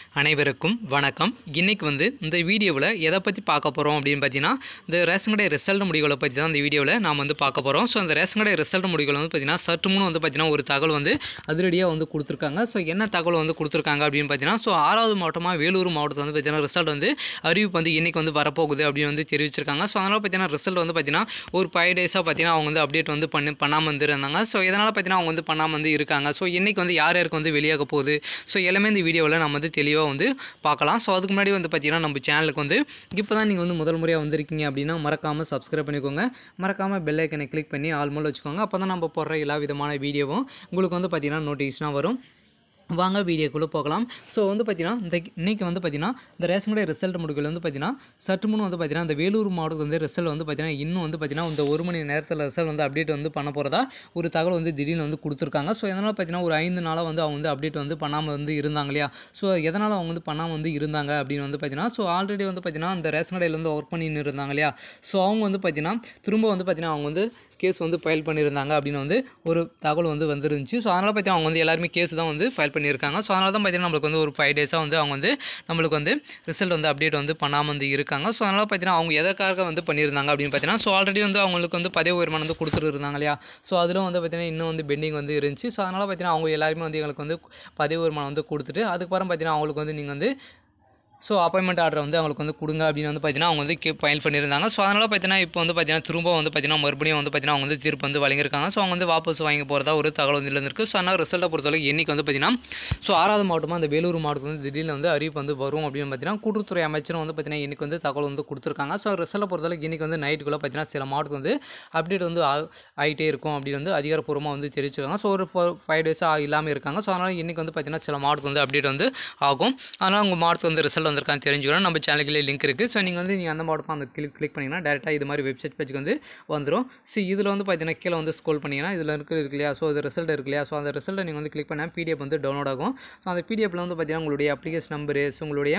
அனைவருக்கும் வணக்கம் இன்னைக்கு வந்து இந்த வீடியோவில் எதை பற்றி பார்க்க போகிறோம் அப்படின்னு பார்த்தீங்கன்னா இந்த ரேஷன் கடை ரிசல்ட் முடிவுகளை பற்றி தான் இந்த வீடியோவில் நாம் வந்து பார்க்க போகிறோம் ஸோ அந்த ரேஷன் கடை ரிசல்ட் முடிவுகள் வந்து பார்த்தீங்கன்னா சற்று முன் வந்து பார்த்தீங்கன்னா ஒரு தகவல் வந்து அதிரடியாக வந்து கொடுத்துருக்காங்க ஸோ என்ன தகவல் வந்து கொடுத்துருக்காங்க அப்படின்னு பார்த்தீங்கன்னா ஸோ ஆறாவது மாவட்டமாக வேலூர் மாவட்டத்தில் வந்து பார்த்தீங்கன்னா ரிசல்ட் வந்து அறிவிப்பு வந்து இன்னைக்கு வந்து வரப்போகுது அப்படின்னு வந்து தெரிவிச்சிருக்காங்க ஸோ அதனால் பார்த்தீங்கன்னா ரிசல்ட் வந்து பார்த்தீங்கன்னா ஒரு ஃபைவ் டேஸாக பார்த்தீங்கன்னா அவங்க வந்து அப்டேட் வந்து பண்ணி பண்ணாமல் வந்து இருந்தாங்க ஸோ இதனால் பார்த்தீங்கன்னா அவங்க வந்து பண்ணாமல் வந்து இருக்காங்க ஸோ இன்னைக்கு வந்து யார் யாருக்கு வந்து வெளியாக போகுது ஸோ எல்லாமே இந்த வீடியோவில் நம்ம வந்து தெளிவாக வந்து பார்க்கலாம் ஸோ அதுக்கு முன்னாடி வந்து பார்த்தீங்கன்னா நம்ம சேனலுக்கு வந்து இப்போ தான் நீங்கள் வந்து முதல் முறையாக வந்திருக்கீங்க அப்படின்னா மறக்காமல் சப்ஸ்கிரைப் பண்ணிக்கோங்க மறக்காமல் பெல் ஐக்கனை கிளிக் பண்ணி ஆல் மோல் வச்சுக்கோங்க அப்போ தான் நம்ம போடுற எல்லா விதமான வீடியோவும் உங்களுக்கு வந்து பார்த்தீங்கன்னா நோட்டிஃபிகேஷனாக வரும் வாங்க வீடியோக்குள்ளே போகலாம் ஸோ வந்து பார்த்தீங்கன்னா இந்த இன்னைக்கு வந்து பார்த்தீங்கன்னா இந்த ரேஷன் கடை ரிசல்ட் முடிவுகள் வந்து பார்த்தீங்கன்னா சற்று முன் வந்து பார்த்தீங்கன்னா இந்த வேலூர் மாவட்டத்துக்கு வந்து ரிசல்ட் வந்து பார்த்தீங்கன்னா இன்னும் வந்து பார்த்தீங்கன்னா இந்த ஒரு மணி நேரத்தில் ரிசல்ட் வந்து அப்டேட் வந்து பண்ண போகிறதா ஒரு தகவல் வந்து திடீர்னு வந்து கொடுத்துருக்காங்க ஸோ இதனால் பார்த்தீங்கன்னா ஒரு ஐந்து நாளாக வந்து அவங்க வந்து அப்டேட் வந்து பண்ணாமல் வந்து இருந்தாங்க இல்லையா ஸோ எதனால் அவங்க வந்து பண்ணாமல் வந்து இருந்தாங்க அப்படின்னு வந்து பார்த்தீங்கன்னா ஸோ ஆல்ரெடி வந்து பார்த்தீங்கன்னா இந்த ரேஷன் கடையில் வந்து ஒர்க் பண்ணின்னு இருந்தாங்க இல்லையா ஸோ அவங்க வந்து பார்த்தீங்கன்னா திரும்ப வந்து பார்த்தீங்கன்னா அவங்க வந்து கேஸ் வந்து ஃபைல் பண்ணியிருந்தாங்க அப்படின்னு வந்து ஒரு தகவல் வந்து வந்துருந்துச்சு ஸோ அதனால் பார்த்தீங்கன்னா அவங்க வந்து எல்லாருமே கேஸ் தான் வந்து ஃபைல் பண்ணியிருக்காங்க ஸோ அதனால தான் பார்த்தீங்கன்னா நம்மளுக்கு வந்து ஒரு ஃபைவ் டேஸாக வந்து அவங்க வந்து நம்மளுக்கு வந்து ரிசல்ட் வந்து அப்டேட் வந்து பண்ணாமல் வந்து இருக்காங்க ஸோ அதனால் பார்த்தீங்கன்னா அவங்க எதற்காக வந்து பண்ணியிருந்தாங்க அப்படின்னு பார்த்தீங்கன்னா ஸோ ஆல்ரெடி வந்து அவங்களுக்கு வந்து பதவி உயர்மானம் வந்து கொடுத்துட்டு இருந்தாங்க இல்லையா ஸோ அதிலும் வந்து பார்த்தீங்கன்னா இன்னும் வந்து பெண்டிங் வந்து இருந்துச்சு ஸோ அதனால் பார்த்தீங்கன்னா அவங்க எல்லாருமே வந்து எங்களுக்கு வந்து பதவி உயர்மானம் வந்து கொடுத்துட்டு அதுக்கப்புறம் பார்த்தீங்கன்னா அவங்களுக்கு வந்து நீங்கள் வந்து ஸோ அப்பாயின்மெண்ட் ஆர்டர் வந்து அவங்களுக்கு வந்து கொடுங்க அப்படின்னு வந்து பார்த்தீங்கன்னா அவங்க வந்து கே ஃபைல் பண்ணியிருந்தாங்க ஸோ அதனால் பார்த்தீங்கன்னா இப்போ வந்து பார்த்தீங்கன்னா திரும்ப வந்து பார்த்தீங்கன்னா மறுபடியும் வந்து பார்த்தீங்கன்னா அவங்க வந்து தீர்ப்பு வந்து வழங்கியிருக்காங்க ஸோ அவங்க வந்து வாபஸ் வாங்கி போகிறதா ஒரு தகவல் வந்து இருந்திருக்கு ஸோ அதனால் ரிசல்ட்டை பொறுத்தவரைக்கும் என்னைக்கு வந்து பார்த்தீங்கன்னா ஸோ ஆறாவது மாவட்டமாக அந்த வேலூர் மாவட்டத்தில் வந்து திடீர்னு வந்து அறிவிப்பு வந்து வரும் அப்படின்னு பார்த்தீங்கன்னா கூட்டுறவுத்துறை அமைச்சரும் வந்து பார்த்தீங்கன்னா இன்னைக்கு வந்து தகவல் வந்து கொடுத்துருக்காங்க ஸோ ரிசல்ட்டை பொறுத்தவரைக்கும் இன்னைக்கு வந்து நைட்டுக்குள்ளே பார்த்தீங்கன்னா சில மாவட்டத்துக்கு வந்து அப்டேட் வந்து ஆ- ஆகிட்டே இருக்கும் அப்படின்னு வந்து அதிகாரப்பூர்வமாக வந்து தெரிவிச்சிருக்காங்க ஸோ ஒரு ஃபோர் ஃபைவ் டேஸாக இல்லாமல் இருக்காங்க ஸோ அதனால் இன்னைக்கு வந்து பார்த்தீங்கன்னா சில மாவட்டத்துக்கு வந்து அப்டேட் வந்து ஆகும் அதனால் உங்கள் மாவட்டத்துக்கு வந்து ரிசல்ட் வந்திருக்கான்னு தெரிஞ்சுக்கணும் நம்ம சேனலுக்குள்ளே லிங்க் இருக்குது ஸோ நீங்கள் வந்து நீங்கள் அந்த மாவட்டம் அந்த கிளிக் கிளிக் பண்ணிங்கன்னா டேரெக்டாக இது மாதிரி வெப்சைட் பேஜுக்கு வந்து வந்துடும் ஸோ இதில் வந்து பார்த்தீங்கன்னா கீழே வந்து ஸ்க்ரோல் பண்ணிங்கன்னா இதில் இருக்கு இருக்கு இல்லையா ஸோ அது ரிசல்ட் இருக்கு இல்லையா ஸோ அந்த ரிசல்ட்டை நீங்கள் வந்து கிளிக் பண்ணால் பிடிஎஃப் வந்து டவுன்லோட் ஆகும் ஸோ அந்த பிடிஎஃப்ல வந்து பார்த்தீங்கன்னா உங்களுடைய அப்ளிகேஷன் நம்பரு ஸோ உங்களுடைய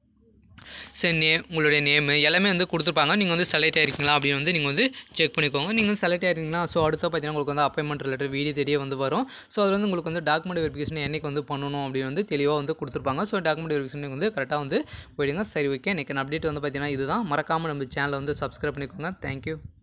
சரி நே உங்களுடைய நேமு எல்லாமே வந்து கொடுத்துருப்பாங்க நீங்கள் வந்து செலக்ட் ஆயிருக்கீங்களா அப்படின்னு வந்து நீங்கள் வந்து செக் பண்ணிக்கோங்க நீங்கள் வந்து செலக்ட் ஆயிருக்கீங்களா ஸோ அடுத்து பார்த்தீங்கன்னா உங்களுக்கு வந்து அப்பாயின்மெண்ட் ரிலேட்டட் வீடியோ தெரிய வந்து வரும் ஸோ அதில் வந்து உங்களுக்கு வந்து டாக்குமெண்ட் வெரிஃபிகேஷன் என்னைக்கு வந்து பண்ணணும் அப்படின்னு வந்து தெளிவாக வந்து கொடுத்துருப்பாங்க ஸோ டாக்குமெண்ட் வெரிஃபிகேஷன் வந்து கரெக்டாக வந்து போயிடுங்க சரி ஓகே எனக்கு அப்டேட் வந்து பார்த்தீங்கன்னா இதுதான் மறக்காமல் நம்ம சேனலை வந்து சப்ஸ்கிரைப் பண்ணிக்கோங்க தேங்க்யூ